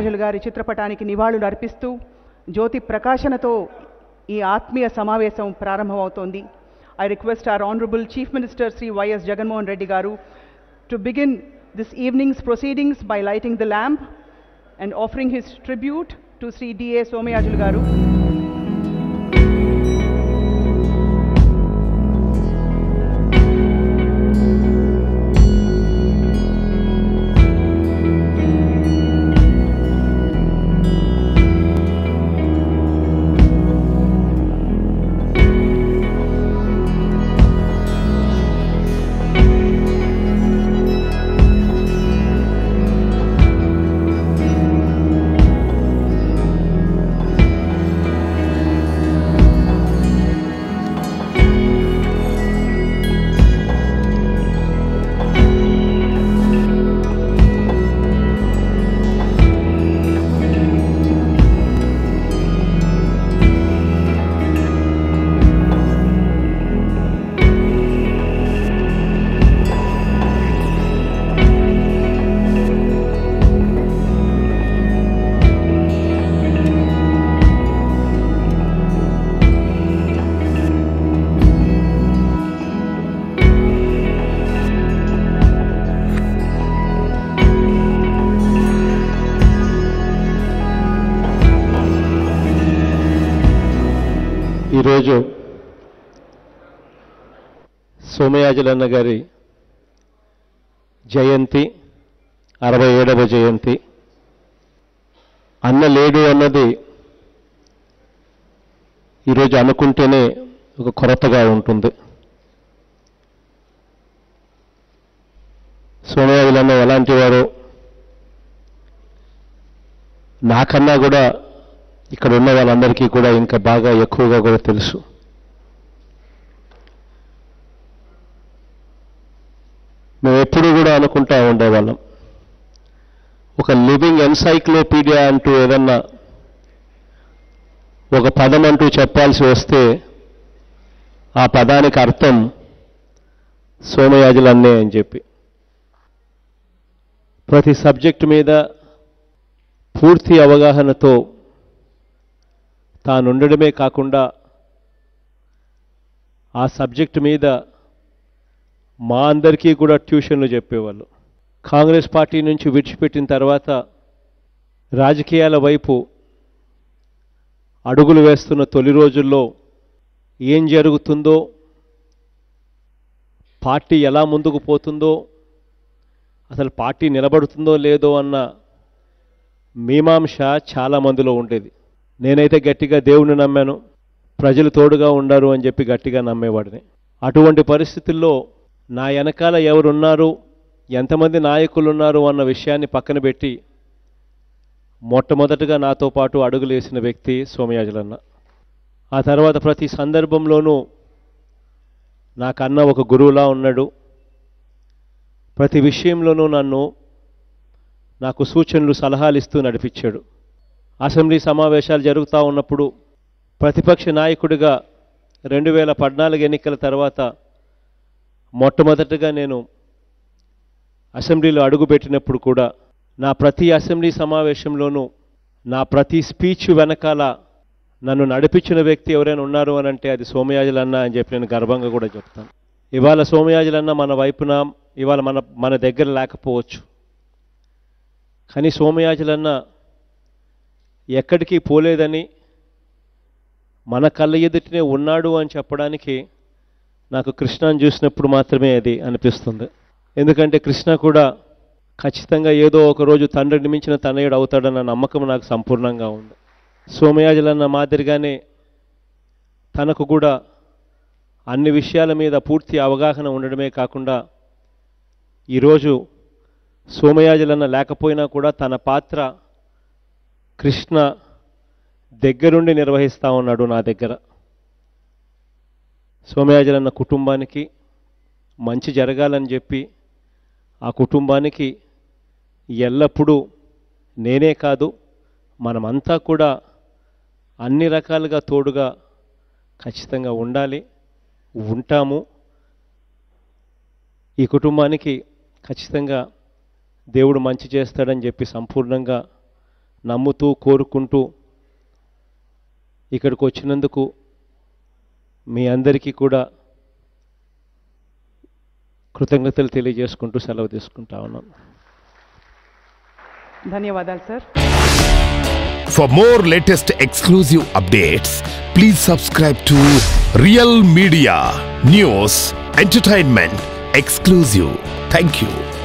సోమయాజులు గారి చిత్రపటానికి నివాళులు అర్పిస్తూ జ్యోతి ప్రకాశనతో ఈ ఆత్మీయ సమావేశం ప్రారంభమవుతోంది I request our honourable chief minister Shri YS Jaganmohan Reddy garu to begin this evening's proceedings by lighting the lamp and offering his tribute to Shri DA Somayajulu garu ఈరోజు సోమయాజులన్న గారి జయంతి అరవై ఏడవ జయంతి అన్న లేడు అన్నది ఈరోజు అనుకుంటేనే ఒక కొరతగా ఉంటుంది సోమయాజులన్న ఎలాంటి వారో నాకన్నా కూడా ఇక్కడ ఉన్న వాళ్ళందరికీ కూడా ఇంకా బాగా ఎక్కువగా కూడా తెలుసు మేము ఎప్పుడూ కూడా అనుకుంటా ఉండేవాళ్ళం ఒక లివింగ్ ఎన్సైక్లోపీడియా అంటూ ఏదన్నా ఒక పదం అంటూ చెప్పాల్సి వస్తే ఆ పదానికి అర్థం సోమయాజులన్నే అని చెప్పి ప్రతి సబ్జెక్టు మీద పూర్తి అవగాహనతో తానుండడమే కాకుండా ఆ సబ్జెక్టు మీద మా అందరికీ కూడా ట్యూషన్లు చెప్పేవాళ్ళు కాంగ్రెస్ పార్టీ నుంచి విడిచిపెట్టిన తర్వాత రాజకీయాల వైపు అడుగులు వేస్తున్న తొలి రోజుల్లో ఏం జరుగుతుందో పార్టీ ఎలా ముందుకు పోతుందో అసలు పార్టీ నిలబడుతుందో లేదో అన్న మీమాంస చాలా మందిలో ఉండేది నేనైతే గట్టిగా దేవుణ్ణి నమ్మాను ప్రజలు తోడుగా ఉండారు అని చెప్పి గట్టిగా నమ్మేవాడిని అటువంటి పరిస్థితుల్లో నా వెనకాల ఎవరున్నారు ఎంతమంది నాయకులు ఉన్నారు అన్న విషయాన్ని పక్కన పెట్టి మొట్టమొదటగా నాతో పాటు అడుగులేసిన వ్యక్తి సోమయాజులన్న ఆ తర్వాత ప్రతి సందర్భంలోనూ నాకన్న ఒక గురువులా ఉన్నాడు ప్రతి విషయంలోనూ నన్ను నాకు సూచనలు సలహాలు ఇస్తూ నడిపించాడు అసెంబ్లీ సమావేశాలు జరుగుతూ ఉన్నప్పుడు ప్రతిపక్ష నాయకుడిగా రెండు వేల పద్నాలుగు ఎన్నికల తర్వాత మొట్టమొదటగా నేను అసెంబ్లీలో అడుగుపెట్టినప్పుడు కూడా నా ప్రతి అసెంబ్లీ సమావేశంలోనూ నా ప్రతి స్పీచ్ వెనకాల నన్ను నడిపించిన వ్యక్తి ఎవరైనా ఉన్నారు అని అంటే అది సోమయాజులన్న అని చెప్పి నేను గర్వంగా కూడా చెప్తాను ఇవాళ సోమయాజులన్న మన వైపున ఇవాళ మన మన దగ్గర లేకపోవచ్చు కానీ సోమయాజులన్న ఎక్కడికి పోలేదని మన కళ్ళ ఎదుటినే ఉన్నాడు అని చెప్పడానికి నాకు కృష్ణను చూసినప్పుడు మాత్రమే అది అనిపిస్తుంది ఎందుకంటే కృష్ణ కూడా ఖచ్చితంగా ఏదో ఒక రోజు తండ్రిని మించిన తనయుడు అవుతాడన్న నమ్మకం నాకు సంపూర్ణంగా ఉంది సోమయాజులన్న మాదిరిగానే తనకు కూడా అన్ని విషయాల మీద పూర్తి అవగాహన ఉండడమే కాకుండా ఈరోజు సోమయాజులన్న లేకపోయినా కూడా తన పాత్ర కృష్ణ దగ్గరుండి నిర్వహిస్తూ ఉన్నాడు నా దగ్గర సోమయాజులన్న కుటుంబానికి మంచి జరగాలని చెప్పి ఆ కుటుంబానికి ఎల్లప్పుడూ నేనే కాదు మనమంతా కూడా అన్ని రకాలుగా తోడుగా ఖచ్చితంగా ఉండాలి ఉంటాము ఈ కుటుంబానికి ఖచ్చితంగా దేవుడు మంచి చేస్తాడని చెప్పి సంపూర్ణంగా నమ్ముతూ కోరుకుంటూ ఇక్కడికి వచ్చినందుకు మీ అందరికీ కూడా కృతజ్ఞతలు తెలియజేసుకుంటూ సెలవు తీసుకుంటా ఉన్నాను ధన్యవాదాలు sir For more latest exclusive updates, please subscribe to Real Media News Entertainment Exclusive. Thank you.